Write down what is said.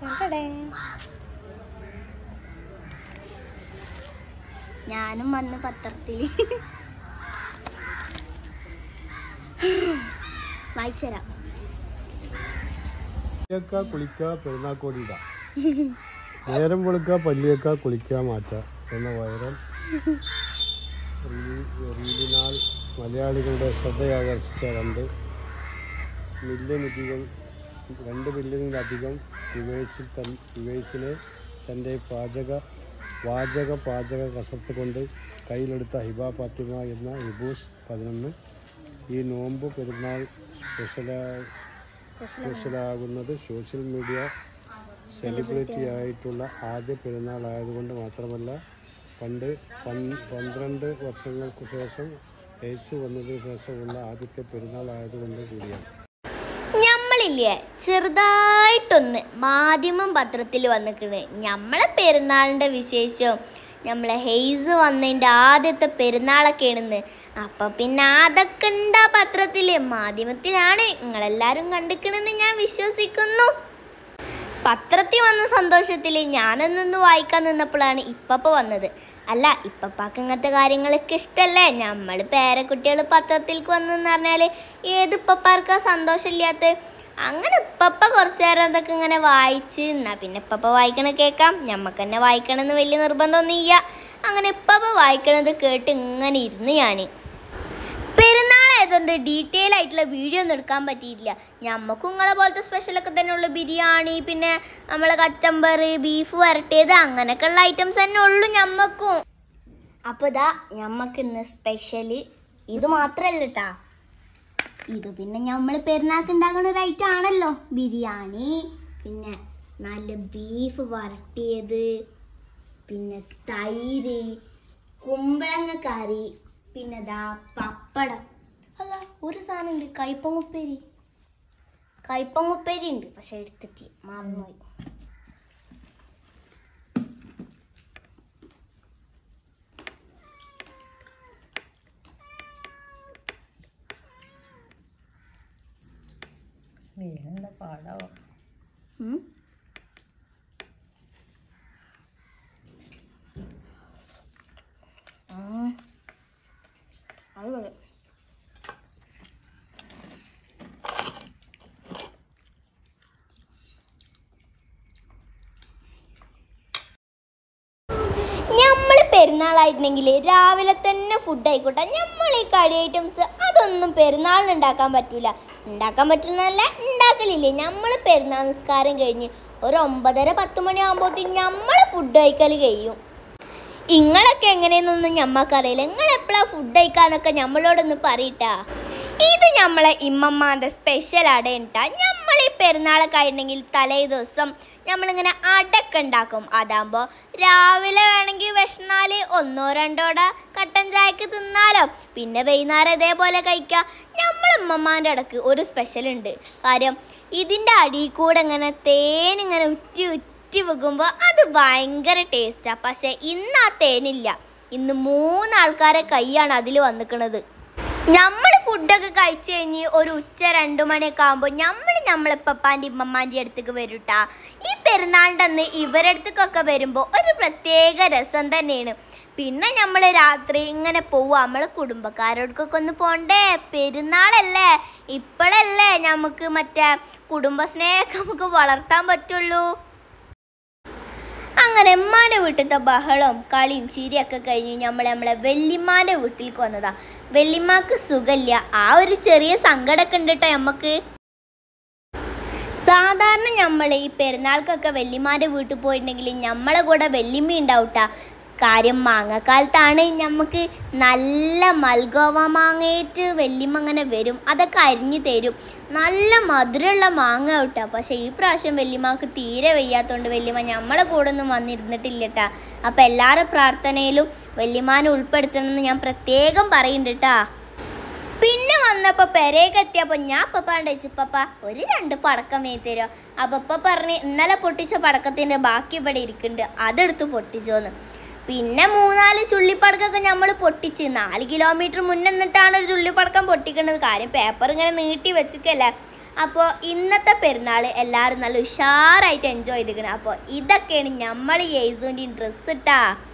ഞാനും വന്ന് പത്രത്തിൽ വായിച്ചുതരാം പല്ലിയേക്ക കുളിക്കുക പെരുന്നാക്കോടി ഇടാം നേരം വെളുക്കുക പല്ലിയേക്ക കുളിക്കുക മാറ്റുക എന്ന വൈറൽ റീ- റീലിനാൽ മലയാളികളുടെ ശ്രദ്ധയാകർഷിച്ച രണ്ട് മില്യണിധികം രണ്ട് മില്യണിലധികം വ്യൂവേഴ്സിൽ തൻ വ്യൂവേഴ്സിനെ തൻ്റെ പാചക വാചക പാചക കസർത്ത് കൊണ്ട് കയ്യിലെടുത്ത ഹിബ ഫാത്തിമ എന്ന ഹിബൂസ് പതിനൊന്ന് ഈ നോമ്പ് പെരുന്നാൾ സ്പെഷ്യലാ സ്പെഷ്യലാകുന്നത് സോഷ്യൽ മീഡിയ സെലിബ്രിറ്റി ആയിട്ടുള്ള ആദ്യ പെരുന്നാൾ ആയതുകൊണ്ട് മാത്രമല്ല പണ്ട് പൻ- പന്ത്രണ്ട് വർഷങ്ങൾക്ക് ശേഷം യേശു വന്നതിന് ശേഷമുള്ള ആദ്യത്തെ പെരുന്നാൾ ആയതുകൊണ്ട് കൂടിയാണ് ഞമ്മളില്ലേ ചെറുതായിട്ടൊന്ന് മാധ്യമം പത്രത്തിൽ വന്നിക്കണ് ഞമ്മളെ പെരുന്നാളിൻ്റെ വിശേഷം നമ്മളെ ഹെയ്സ് വന്നതിൻ്റെ ആദ്യത്തെ പെരുന്നാളൊക്കെയാണെന്ന് അപ്പം പിന്നെ അതൊക്കെ ഉണ്ട് ആ പത്രത്തിൽ മാധ്യമത്തിലാണ് നിങ്ങളെല്ലാവരും കണ്ടിക്കണെന്ന് ഞാൻ വിശ്വസിക്കുന്നു പത്രത്തിൽ വന്ന സന്തോഷത്തിൽ ഞാനൊന്നൊന്ന് വായിക്കാൻ നിന്നപ്പോഴാണ് ഇപ്പപ്പ വന്നത് അല്ല ഇപ്പപ്പാക്ക് ഇങ്ങനത്തെ കാര്യങ്ങളൊക്കെ ഇഷ്ടല്ലേ നമ്മൾ പേരക്കുട്ടികൾ പത്രത്തിലേക്ക് വന്നെന്ന് പറഞ്ഞാൽ ഏത് ഇപ്പപ്പാർക്കാ സന്തോഷമില്ലാത്ത അങ്ങനെ ഇപ്പപ്പ കുറച്ച് നേരം അതൊക്കെ ഇങ്ങനെ വായിച്ച് എന്നാ പിന്നെ ഇപ്പപ്പ വായിക്കണ കേൾക്കാം ഞമ്മക്ക് തന്നെ വായിക്കണമെന്ന് വലിയ നിർബന്ധമൊന്നും ഇല്ല അങ്ങനെ ഇപ്പപ്പ വായിക്കണത് കേട്ട് ഇങ്ങനെ ഇരുന്ന് ഞാൻ പെരുന്നാളായതുകൊണ്ട് ഡീറ്റെയിൽ ആയിട്ടുള്ള വീഡിയോ ഒന്നും എടുക്കാൻ പറ്റിയിട്ടില്ല ഞമ്മക്കും നിങ്ങളെ പോലത്തെ സ്പെഷ്യലൊക്കെ തന്നെയുള്ള ബിരിയാണി പിന്നെ നമ്മളെ കച്ചമ്പർ ബീഫ് വരട്ടിയത് അങ്ങനെയൊക്കെയുള്ള ഐറ്റംസ് തന്നെ ഉള്ളു ഞമ്മക്കും അപ്പോൾ ഇതാ ഞമ്മക്ക് ഇന്ന് സ്പെഷ്യല് ഇത് മാത്രല്ല കേട്ടാ ഇത് പിന്നെ നമ്മൾ പെരുന്നാൾക്ക് ഉണ്ടാക്കുന്ന ഒരു ഐറ്റം ആണല്ലോ ബിരിയാണി പിന്നെ നല്ല ബീഫ് വരട്ടിയത് പിന്നെ തൈര് കുമ്പളങ്ങ കറി പിന്നെ ദാ പപ്പടം അല്ല ഒരു സാധനം ഉണ്ട് കയ്പങ്ങുപ്പേരി കയ്പങ്ങുപ്പേരി ഉണ്ട് പക്ഷെ എടുത്തിട്ട് മറന്നുപോയി ഉം. ഉം. അടിപൊളി നമ്മൾ പെരുന്നാളായിട്ടുണ്ടെങ്കിൽ രാവിലെ തന്നെ ഫുഡ് ആയിക്കോട്ടെ നമ്മൾ ഈ കടി ഐറ്റംസ് അതൊന്നും പെരുന്നാളിന് ഉണ്ടാക്കാൻ പറ്റൂല ഉണ്ടാക്കാൻ പറ്റുന്നതല്ല ഉണ്ടാക്കലില്ലേ നമ്മൾ പെരുന്നാൾ നിസ്കാരം കഴിഞ്ഞ് ഒരു ഒമ്പതര പത്ത് മണിയാകുമ്പോഴത്തേക്കും നമ്മൾ ഫുഡ് കഴിക്കൽ കഴിയും ഇങ്ങളൊക്കെ എങ്ങനെയെന്നൊന്നും ഞമ്മക്കറിയില്ല നിങ്ങൾ എപ്പോഴാണ് ഫുഡ് കഴിക്കാന്നൊക്കെ നമ്മളോടൊന്ന് പറയട്ടാ ഇത് നമ്മളെ ഇമ്മമ്മാൻ്റെ സ്പെഷ്യൽ അടയണ്ടാ നമ്മൾ ഈ പെരുന്നാളൊക്കെ ആയിട്ടുണ്ടെങ്കിൽ തലേ ദിവസം നമ്മളിങ്ങനെ അടക്ക ഉണ്ടാക്കും അതാകുമ്പോൾ രാവിലെ വേണമെങ്കിൽ വിഷന്നാൽ ഒന്നോ രണ്ടോട കട്ടൻ ചായക്ക് തിന്നാലോ പിന്നെ വൈകുന്നേരം ഇതേപോലെ കഴിക്കാം നമ്മൾ ഉമ്മമ്മാൻ്റെ അടക്ക് ഒരു സ്പെഷ്യൽ ഉണ്ട് കാര്യം ഇതിൻ്റെ അടിയിൽ കൂടെ ഇങ്ങനെ തേനിങ്ങനെ ഉറ്റി ഉറ്റി വെക്കുമ്പോൾ അത് ഭയങ്കര ടേസ്റ്റാണ് പക്ഷേ ഇന്ന് ആ തേനില്ല ഇന്ന് മൂന്നാൾക്കാരെ കൈയാണ് അതിൽ വന്നിക്കണത് നമ്മൾ ഫുഡൊക്കെ കഴിച്ച് കഴിഞ്ഞ് ഒരു ഉച്ച രണ്ട് മണിയൊക്കെ ആകുമ്പോൾ നമ്മൾ നമ്മളെ പപ്പാൻ്റെ ഇമ്മമ്മാൻ്റെ അടുത്തേക്ക് വരും ട്ടാ ഈ പെരുന്നാളിൻ്റെ അന്ന് ഇവരുടെ അടുത്തേക്കൊക്കെ വരുമ്പോൾ ഒരു പ്രത്യേക രസം തന്നെയാണ് പിന്നെ നമ്മൾ രാത്രി ഇങ്ങനെ പോവുക നമ്മൾ കുടുംബക്കാരോടൊക്കെ ഒന്ന് പോണ്ടേ പെരുന്നാളല്ലേ ഇപ്പോഴല്ലേ നമുക്ക് മറ്റേ കുടുംബസ്നേഹമൊക്കെ നമുക്ക് വളർത്താൻ പറ്റുള്ളൂ അങ്ങനെ ഉമ്മാൻ്റെ വീട്ടിലത്തെ ബഹളവും കളിയും ചിരിയൊക്കെ കഴിഞ്ഞ് നമ്മൾ നമ്മളെ വെല്ലിമ്മാൻ്റെ വീട്ടിലേക്ക് വന്നതാ വെല്ലിമ്മാക്ക് സുഖമില്ല ആ ഒരു ചെറിയ സങ്കടമൊക്കെ ഉണ്ട് കേട്ടോ നമുക്ക് സാധാരണ നമ്മൾ ഈ പെരുന്നാൾക്കൊക്കെ വെല്ലിമാൻ്റെ വീട്ടിൽ പോയിട്ടുണ്ടെങ്കിൽ നമ്മളെ കൂടെ വെല്ലിമ്മ ഉണ്ടാവട്ടാ കാര്യം മാങ്ങക്കാലത്താണ് നമുക്ക് നല്ല മൽഗോവ മാങ്ങയേറ്റ് വെല്ലിമ്മ അങ്ങനെ വരും അതൊക്കെ അരിഞ്ഞു തരും നല്ല മധുരമുള്ള മാങ്ങ കേട്ടോ പക്ഷേ ഈ പ്രാവശ്യം വെല്ലിമ്മക്ക് തീരെ വയ്യാത്തതുകൊണ്ട് വെല്ലിമ്മ നമ്മളെ കൂടെ ഒന്നും വന്നിരുന്നിട്ടില്ല കേട്ടാ അപ്പം എല്ലാവരുടെ പ്രാർത്ഥനയിലും വെല്ലിമാനെ ഉൾപ്പെടുത്തണമെന്ന് ഞാൻ പ്രത്യേകം പറയുന്നുണ്ട് കേട്ടാ പിന്നെ വന്നപ്പോൾ പെരേക്ക് എത്തിയപ്പോൾ ഞാൻ പപ്പാണ്ട് വെച്ചു പപ്പ ഒരു രണ്ട് പടക്കം മേയി തരുമോ അപ്പോൾ പപ്പ പറഞ്ഞ് ഇന്നലെ പൊട്ടിച്ച പടക്കത്തിൻ്റെ ബാക്കി ഇവിടെ ഇരിക്കുന്നുണ്ട് അതെടുത്ത് പൊട്ടിച്ചോന്ന് പിന്നെ മൂന്നാല് ചുള്ളിപ്പടക്കമൊക്കെ നമ്മൾ പൊട്ടിച്ച് നാല് കിലോമീറ്റർ മുന്നേ നിന്നിട്ടാണ് ഒരു ചുള്ളിപ്പടക്കം പൊട്ടിക്കുന്നത് കാര്യം പേപ്പർ ഇങ്ങനെ നീട്ടി വെച്ചിക്കല്ലേ അപ്പോൾ ഇന്നത്തെ പെരുന്നാൾ എല്ലാവരും നല്ല ഉഷാറായിട്ട് എൻജോയ് ചെയ്തിരിക്കണം അപ്പോൾ ഇതൊക്കെയാണ് നമ്മൾ യേസുവിൻ്റെയും ഡ്രസ്സ് ഇട്ടാ